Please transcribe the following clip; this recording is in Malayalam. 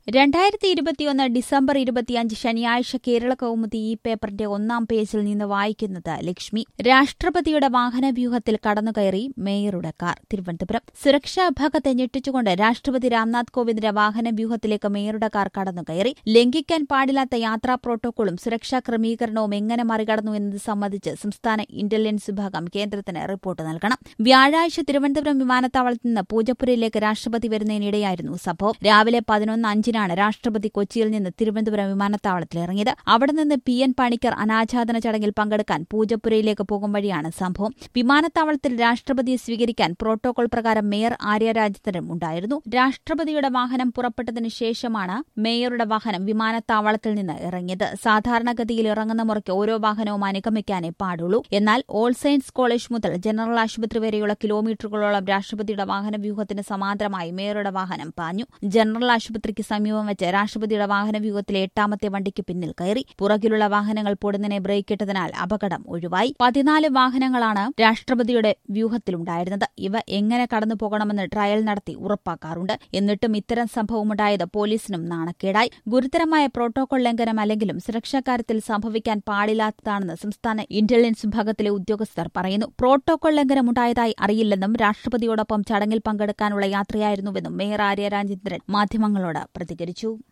രണ്ടായിരത്തി ഇരുപത്തിയൊന്ന് ഡിസംബർ ഇരുപത്തിയഞ്ച് ശനിയാഴ്ച കേരള കൗമുദി ഈ പേപ്പറിന്റെ ഒന്നാം പേജിൽ നിന്ന് വായിക്കുന്നത് ലക്ഷ്മി രാഷ്ട്രപതിയുടെ വാഹനവ്യൂഹത്തിൽ കടന്നുകയറി മേയറുടെ കാർ തിരുവനന്തപുരം സുരക്ഷാ വിഭാഗത്തെ ഞെട്ടിച്ചുകൊണ്ട് രാഷ്ട്രപതി രാംനാഥ് കോവിന്ദിന്റെ വാഹനവ്യൂഹത്തിലേക്ക് മേയറുടെ കാർ കടന്നുകയറി ലംഘിക്കാൻ പാടില്ലാത്ത യാത്രാ പ്രോട്ടോക്കോളും സുരക്ഷാ ക്രമീകരണവും എങ്ങനെ മറികടന്നു എന്നത് സംബന്ധിച്ച് സംസ്ഥാന ഇന്റലിജൻസ് വിഭാഗം കേന്ദ്രത്തിന് റിപ്പോർട്ട് നൽകണം വ്യാഴാഴ്ച തിരുവനന്തപുരം വിമാനത്താവളത്തിൽ നിന്ന് പൂജപ്പുരയിലേക്ക് രാഷ്ട്രപതി വരുന്നതിനിടെയായിരുന്നു സംഭവം രാവിലെ പതിനൊന്ന് അഞ്ചിനാണ് രാഷ്ട്രപതി കൊച്ചിയിൽ നിന്ന് തിരുവനന്തപുരം വിമാനത്താവളത്തിൽ ഇറങ്ങിയത് അവിടെ നിന്ന് പി എൻ പണിക്കർ അനാച്ഛാദന ചടങ്ങിൽ പങ്കെടുക്കാൻ പൂജപ്പുരയിലേക്ക് പോകും വഴിയാണ് സംഭവം വിമാനത്താവളത്തിൽ രാഷ്ട്രപതിയെ സ്വീകരിക്കാൻ പ്രോട്ടോകോൾ പ്രകാരം മേയർ ആര്യ രാജേന്ദ്രനും ഉണ്ടായിരുന്നു രാഷ്ട്രപതിയുടെ വാഹനം പുറപ്പെട്ടതിനു ശേഷമാണ് മേയറുടെ വാഹനം വിമാനത്താവളത്തിൽ നിന്ന് ഇറങ്ങിയത് സാധാരണഗതിയിൽ ഇറങ്ങുന്ന മുറയ്ക്ക് ഓരോ വാഹനവും അനുഗമിക്കാനേ പാടുള്ളൂ എന്നാൽ ഓൾ സയൻസ് കോളേജ് മുതൽ ജനറൽ ആശുപത്രി വരെയുള്ള കിലോമീറ്ററുകളോളം രാഷ്ട്രപതിയുടെ വാഹനവ്യൂഹത്തിന് സമാന്തരമായി മേയറുടെ വാഹനം പാഞ്ഞു ജനറൽ ആശുപത്രിക്ക് സമീപം വെച്ച് രാഷ്ട്രപതിയുടെ വാഹനവ്യൂഹത്തിലെ എട്ടാമത്തെ വണ്ടിക്ക് പിന്നിൽ കയറി പുറകിലുള്ള വാഹനങ്ങൾ പൊടുന്നനെ ബ്രേക്കിട്ടതിനാൽ അപകടം ഒഴിവായി പതിനാല് വാഹനങ്ങളാണ് രാഷ്ട്രപതിയുടെ വ്യൂഹത്തിലുണ്ടായിരുന്നത് ഇവ എങ്ങനെ കടന്നു പോകണമെന്ന് ട്രയൽ നടത്തി ഉറപ്പാക്കാറുണ്ട് എന്നിട്ടും ഇത്തരം സംഭവമുണ്ടായത് പോലീസിനും നാണക്കേടായി ഗുരുതരമായ പ്രോട്ടോകോൾ ലംഘനം അല്ലെങ്കിലും സുരക്ഷാക്കാര്യത്തിൽ സംഭവിക്കാൻ പാടില്ലാത്തതാണെന്ന് സംസ്ഥാന ഇന്റലിജൻസ് വിഭാഗത്തിലെ ഉദ്യോഗസ്ഥർ പറയുന്നു പ്രോട്ടോകോൾ ലംഘനമുണ്ടായതായി അറിയില്ലെന്നും രാഷ്ട്രപതിയോടൊപ്പം ചടങ്ങിൽ പങ്കെടുക്കാനുള്ള യാത്രയായിരുന്നുവെന്നും മേയർ ആര്യ രാജേന്ദ്രൻ മാധ്യമങ്ങളോട് പ്രതികരിച്ചു